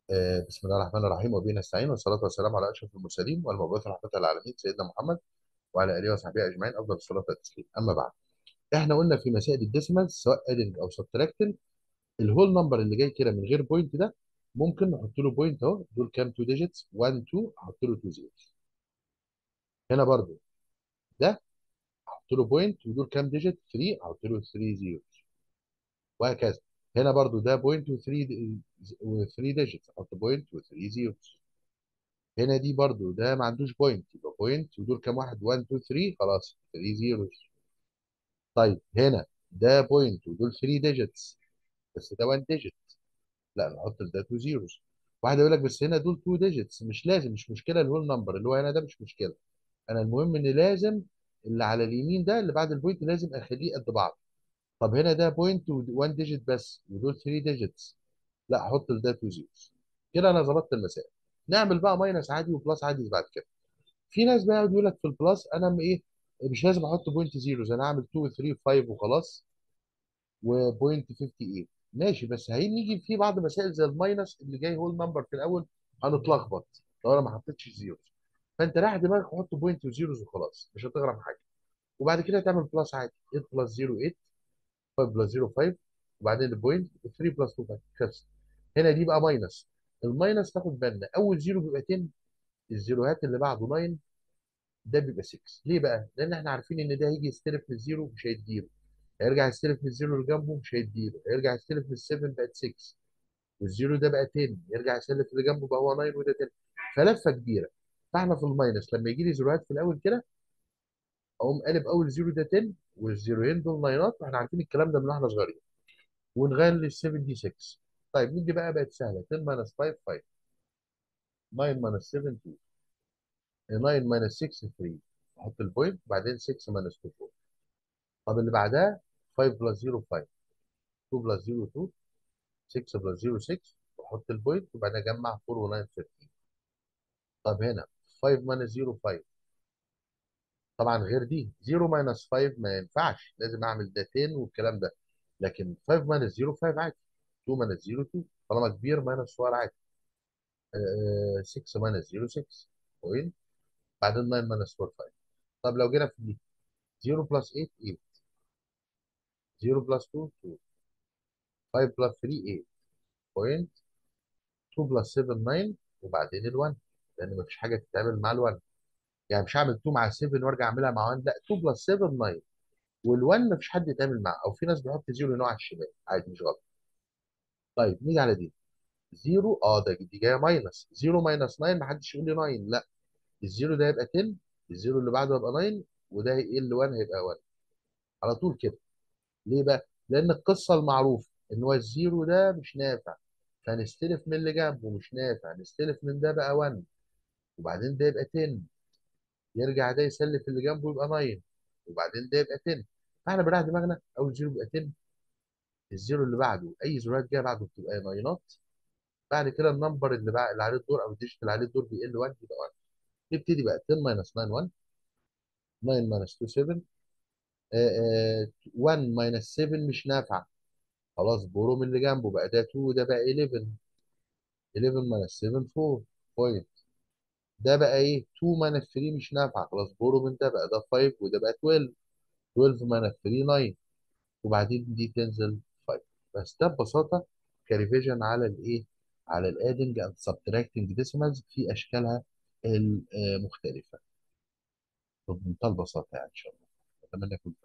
آه، بسم الله الرحمن الرحيم وبه نستعين والصلاة والسلام على أشرف المرسلين والمبعوث رحمة للعالمين سيدنا محمد وعلى آله وصحبه أجمعين أفضل الصلاة والتسليم أما بعد إحنا قلنا في مسائل الديسيمالز سواء ادنج أو سبتراكتنج الهول نمبر اللي جاي كده من غير بوينت ده ممكن نحط له بوينت أهو دول كام تو ديجيتس 1 2 أحط له 2 زيروز هنا برضو ده أحط له بوينت ودول كام ديجيت 3 أحط له 3 زيروز وهكذا هنا برضو ده بوينت و3 و3 ديجيتس أحط بوينت و3 زيروز هنا دي برضو ده ما عندوش بوينت يبقى بوينت ودول كام واحد 1 2 3 خلاص 3 زيروز طيب هنا ده بوينت ودول 3 ديجيتس بس ده 1 ديجيت لا نحط ده 2 زيروز واحد يقول لك بس هنا دول 2 ديجيتس مش لازم مش مشكله الهول نمبر اللي هو هنا ده مش مشكله انا المهم ان لازم اللي على اليمين ده اللي بعد البوينت لازم اخليه قد بعض طب هنا ده بوينت و1 ديجيت بس ودول 3 ديجيتس لا احط ده 2 زيروز كده انا ظبطت المسائل نعمل بقى ماينس عادي وبلس عادي بعد كده في ناس بقى يقول لك في البلس انا م- ايه مش لازم احط بوينت زيروز انا اعمل 2 3 5 وخلاص وبوينت 58 ماشي بس هنيجي في بعض مسائل زي الماينس اللي جاي هو النمبر في الاول هنتلخبط لو انا ما حطيتش زيروز فانت رايح دماغك حط بوينت وزيروز وخلاص مش هتغرم حاجه وبعد كده تعمل بلس عادي 8 بلس 0 8 5 بلس 0 5 وبعدين البوينت 3 بلس 2 5 خلص هنا دي بقى ماينس الماينس تاخد بالنا اول زيرو بيبقى 10 الزيروهات اللي بعده 9 ده بيبقى 6 ليه بقى؟ لان احنا عارفين ان ده هيجي يستلف من الزيرو مش هيديله هيرجع يستلف من الزيرو اللي جنبه مش هيديله هيرجع يستلف من السفن بقت 6 والزيرو ده بقى 10 يرجع يستلف اللي جنبه بقى هو 9 وده 10 فلفه كبيره فاحنا في الماينس لما يجي لي زيروهات في الاول كده اقوم قالب اول زيرو ده 10 والزيروين دول ناينات واحنا عارفين الكلام ده من واحنا صغيرين ونغير لل 7 دي 6 طيب ندي بقى بقت سهله 10 ماينس 5 5 9 ماينس 7 2 9 ماينس 6 3 احط البوينت بعدين 6 ماينس 2 4 طب اللي بعدها 5 بلس 0 5 2 بلس 0 2 6 بلس 0 6 واحط البوينت وبعدين اجمع 4 و9 13 طب هنا 5 ماينس 0 5 طبعا غير دي 0 ماينس 5 ما ينفعش لازم اعمل ده 10 والكلام ده لكن 5 ماينس 0 5 عادي 2 ماينس 0 2 طالما كبير ماينس صغير عادي آه، 6 ماينس 0 6 بوينت بعدين 9 ماينس 4 5 طب لو جينا في دي 0 بلس 8 8 0 بلس 2 2 5 بلس 3 8 بوينت 2 بلس 7 9 وبعدين ال1 لان مفيش حاجه تتعمل مع ال1 يعني مش هعمل 2 مع 7 وارجع اعملها مع 1 لا 2 بلس 7 9 وال1 مفيش حد يتعامل معاه او في ناس بيحط زيرو نوع على الشمال عادي مش غلط طيب نيجي على دي زيرو اه ده دي جايه ماينس زيرو ماينس 9 محدش يقول لي 9 لا الزيرو ده هيبقى 10 الزيرو اللي بعده هيبقى 9 وده هيقل 1 هيبقى 1 على طول كده ليه بقى؟ لان القصه المعروفه ان هو الزيرو ده مش نافع فنستلف من اللي جنبه مش نافع نستلف من ده بقى 1 وبعدين ده يبقى 10 يرجع ده يسلف اللي جنبه يبقى 9 وبعدين ده يبقى 10 فاحنا بنريح دماغنا اول زيرو يبقى 10 الزيرو اللي بعده اي زيروات جايه بعده بتبقى ناينات بعد كده النمبر اللي بقى اللي عليه الدور او الديجيت اللي عليه الدور بيقل 1 يبقى 1 نبتدي بقى 10 ماينس 9 1 9 ماينس 2 7 آه، آه، 1 ماينس 7 مش نافع خلاص بورو من اللي جنبه بقى ده 2 وده بقى 11 11 ماينس 7 4 بوينت ده بقى ايه 2 ماينس 3 مش نافع خلاص بورو من ده بقى ده 5 وده بقى 12 12 ماينس 3 9 وبعدين دي تنزل 5 بس ده ببساطه كريفيجن على الايه على الادنج اند سبتراكتنج ديسيمالز في اشكالها المختلفه بمنتهى البساطه يعني ان شاء الله اتمنى يكون